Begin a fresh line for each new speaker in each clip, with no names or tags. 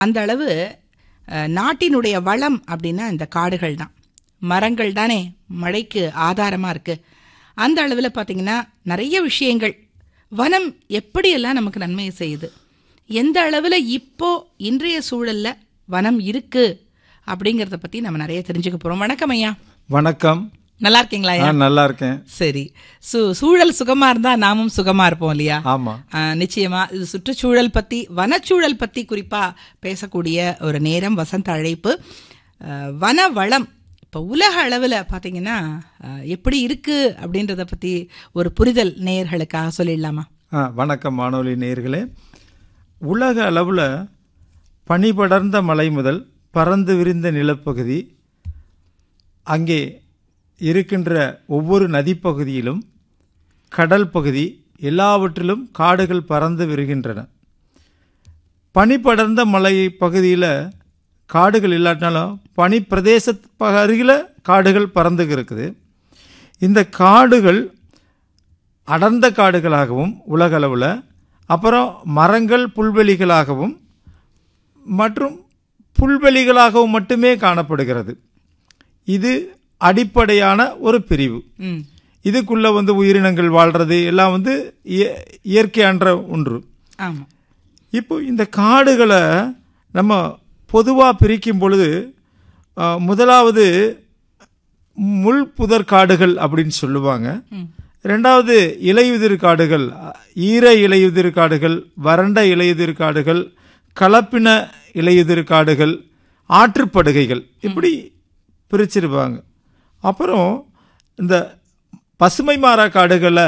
அந்த அளவு அஹ், நாட்டினுடைய வளம் அப்படின்னா இந்த காடுகள் தான் மரங்கள் தானே மழைக்கு ஆதாரமாக இருக்கு அந்த அளவில் பார்த்தீங்கன்னா நிறைய விஷயங்கள் வனம் எப்படியெல்லாம் நமக்கு நன்மையை செய்யுது எந்த அளவில் இப்போ இன்றைய சூழல்ல வனம் இருக்கு அப்படிங்கிறத பற்றி நம்ம நிறைய தெரிஞ்சுக்க போகிறோம் வணக்கம் ஐயா
வணக்கம்
நல்லா இருக்கீங்களா ஐயா
நான் நல்லா இருக்கேன்
சரி சு சூழல் சுகமா இருந்தா நாமும் சுகமா இருப்போம் இல்லையா
ஆமா
ஆ, நிச்சயமா இது சுற்றுச்சூழல் பத்தி வனச்சூழல் பத்தி குறிப்பா பேசக்கூடிய ஒரு நேரம் வசந்த அழைப்பு ஆ, வன வளம் இப்போ உலக அளவில் பார்த்தீங்கன்னா ஆ, எப்படி இருக்கு அப்படின்றத பத்தி ஒரு புரிதல் நேயர்களுக்காக சொல்லிடலாமா
ஆ, வணக்கம் வானொலி நேயர்களே உலக அளவில் பனிபடர்ந்த மலை முதல் பறந்து விரிந்த நிலப்பகுதி அங்கே இருக்கின்ற ஒவ்வொரு நதிப்பகுதியிலும் கடல் பகுதி எல்லாவற்றிலும் காடுகள் பறந்து விரிகின்றன பனிபடர்ந்த மலை பகுதியில் காடுகள் இல்லாட்டினாலும் பனி பிரதேச அருகில் காடுகள் பறந்து இருக்குது இந்த காடுகள் அடர்ந்த காடுகளாகவும் உலகளவில் அப்புறம் மரங்கள் புல்வெளிகளாகவும் மற்றும் புல்வெளிகளாகவும் மட்டுமே காணப்படுகிறது இது அடிப்படையான ஒரு பிரிவு
ம்
இதுக்குள்ள வந்து உயிரினங்கள் வாழ்றது எல்லாம் வந்து இய- இயற்கையான்ற ஒன்று
ஆமா
இப்போ இந்த காடுகளை நம்ம பொதுவாக பிரிக்கும் பொழுது ஆ, முதலாவது முள் புதர் காடுகள் அப்படின்னு சொல்லுவாங்க
ம்
ரெண்டாவது இலையுதிர் காடுகள் ஈர இலையுதிர் காடுகள் வறண்ட இலையுதிர் காடுகள் கலப்பின இலையுதிர் காடுகள் ஆற்றுப்படுகைகள் இப்படி பிரிச்சிருப்பாங்க அப்புறம் இந்த பசுமை மாறா காடுகளை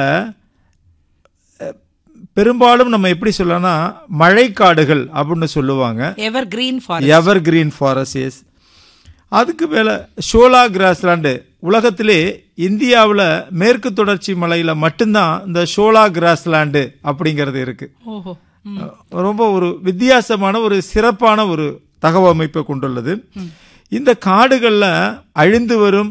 அஹ், பெரும்பாலும் நம்ம எப்படி சொல்லலாம்னா மழைக்காடுகள் அப்படின்னு சொல்லுவாங்க
ever green forest
ever green forest அதுக்கு மேலே ஷோலா கிராஸ்லாண்டு உலகத்திலே இந்தியாவில் மேற்கு தொடர்ச்சி மலையில் மட்டும்தான் இந்த ஷோலா கிராஸ்லாண்டு அப்படிங்கிறது இருக்கு
ஓஹோ
ரொம்ப ஒரு வித்தியாசமான ஒரு சிறப்பான ஒரு தகவமைப்பை கொண்டுள்ளது இந்த காடுகளில் அழிந்து வரும்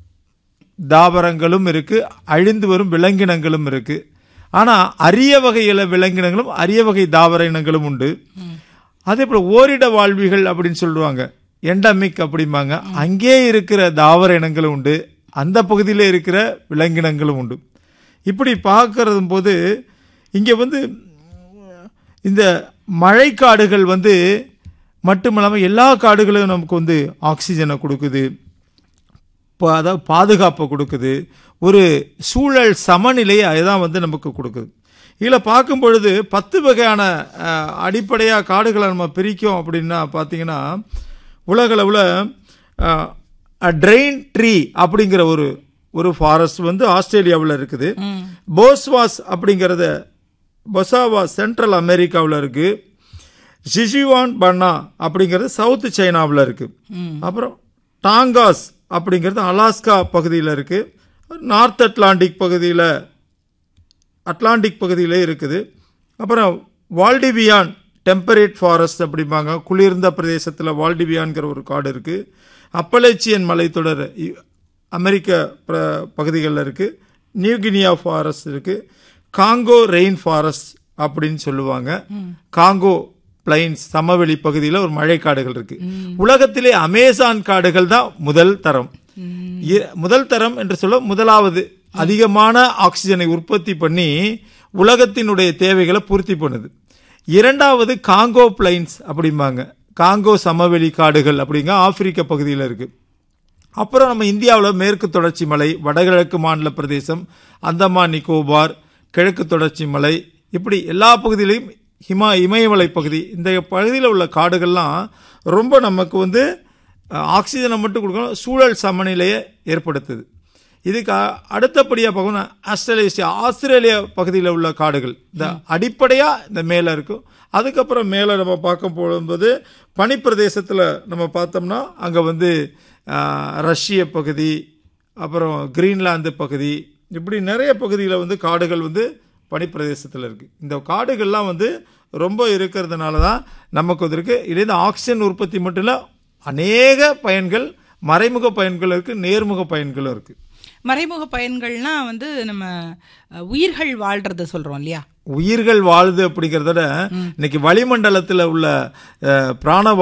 தாவரங்களும் இருக்கு அழிந்து வரும் விலங்கினங்களும் இருக்கு ஆனா அரிய வகையில விலங்கினங்களும் அரிய வகை தாவர இனங்களும் உண்டு அதே போல ஓரிட வாழ்விகள் அப்படின்னு சொல்லுவாங்க எண்டமிக் அப்படிம்பாங்க அங்கே இருக்கிற தாவர இனங்களும் உண்டு அந்த பகுதியில் இருக்கிற விலங்கினங்களும் உண்டு இப்படி பார்க்கறது போது இங்கே வந்து இந்த மழைக்காடுகள் வந்து மட்டுமில்லாமல் எல்லா காடுகளும் நமக்கு வந்து ஆக்சிஜனை கொடுக்குது இப்போ அதாவது பாதுகாப்பை கொடுக்குது ஒரு சூழல் சமநிலையை அதுதான் வந்து நமக்கு கொடுக்குது இதில் பார்க்கும் பொழுது பத்து வகையான அடிப்படையாக காடுகளை நம்ம பிரிக்கும் அப்படின்னா பார்த்தீங்கன்னா உலகளவில் ட்ரெயின் ட்ரீ அப்படிங்கிற ஒரு ஒரு ஃபாரஸ்ட் வந்து ஆஸ்திரேலியாவில் இருக்குது போஸ்வாஸ் அப்படிங்கிறத பொசாவா சென்ட்ரல் அமெரிக்காவில் இருக்கு ஜிஜிவான் பன்னா அப்படிங்கிறது சவுத் சைனாவில் இருக்கு அப்புறம் டாங்காஸ் அப்படிங்கிறது அலாஸ்கா பகுதியில் இருக்கு நார்த் அட்லாண்டிக் பகுதியில் அட்லாண்டிக் பகுதியிலே இருக்குது அப்புறம் வால்டிவியான் டெம்பரேட் ஃபாரஸ்ட் அப்படிம்பாங்க குளிர்ந்த பிரதேசத்தில் வால்டிவியான்கிற ஒரு காடு இருக்குது அப்பலேச்சியன் மலைத்தொடர் இ- அமெரிக்க பிர- பகுதிகளில் இருக்குது நியூகினியா ஃபாரஸ்ட் இருக்குது காங்கோ ரெயின் ஃபாரஸ்ட் அப்படின்னு சொல்லுவாங்க காங்கோ பிளைன்ஸ் சமவெளி பகுதியில் ஒரு மழைக்காடுகள் இருக்கு உலகத்திலே அமேசான் காடுகள் தான் முதல் தரம் இ- முதல் தரம் என்று சொல்ல முதலாவது அதிகமான ஆக்சிஜனை உற்பத்தி பண்ணி உலகத்தினுடைய தேவைகளை பூர்த்தி பண்ணுது இரண்டாவது காங்கோ பிளைன்ஸ் அப்படிம்பாங்க காங்கோ சமவெளி காடுகள் அப்படிங்க ஆப்பிரிக்க பகுதியில் இருக்கு அப்புறம் நம்ம இந்தியாவில் மேற்கு தொடர்ச்சி மலை வடகிழக்கு மாநில பிரதேசம் அந்தமான் நிக்கோபார் கிழக்கு தொடர்ச்சி மலை இப்படி எல்லா பகுதியிலையும் ஹிமா இமயமலை பகுதி இந்த பகுதியில் உள்ள காடுகள்லாம் ரொம்ப நமக்கு வந்து அஹ், ஆக்சிஜனை மட்டும் கொடுக்கணும் சூழல் சமநிலையை ஏற்படுத்துது இதுக்கு அ- அடுத்தபடியாக பார்க்கணும் ஆஸ்திரேலியா ஆஸ்திரேலியா பகுதியில் உள்ள காடுகள் இந்த அடிப்படையாக இந்த மேலே இருக்கும் அதுக்கப்புறம் மேலே நம்ம பார்க்க போகும்போது பனிப்பிரதேசத்தில் நம்ம பார்த்தோம்னா அங்கே வந்து ஆ, ரஷ்ய பகுதி அப்புறம் கிரீன்லாந்து பகுதி இப்படி நிறைய பகுதியில் வந்து காடுகள் வந்து பனிப்பிரதேசத்தில் இருக்குது இந்த காடுகள்லாம் வந்து ரொம்ப இருக்கிறதுனால தான் நமக்கு வந்து இருக்கு இதுலேருந்து ஆக்சிஜன் உற்பத்தி மட்டும் இல்லை அநேக பயன்கள் மறைமுக பயன்கள் இருக்குது நேர்முக பயன்களும் இருக்குது
மறைமுக பயன்கள்னா வந்து நம்ம அஹ், உயிர்கள் வாழ்றத சொல்றோம் இல்லையா
உயிர்கள் வாழுது அப்படிங்கிறத விட இன்னைக்கு வளிமண்டலத்தில் உள்ள அஹ், பிராண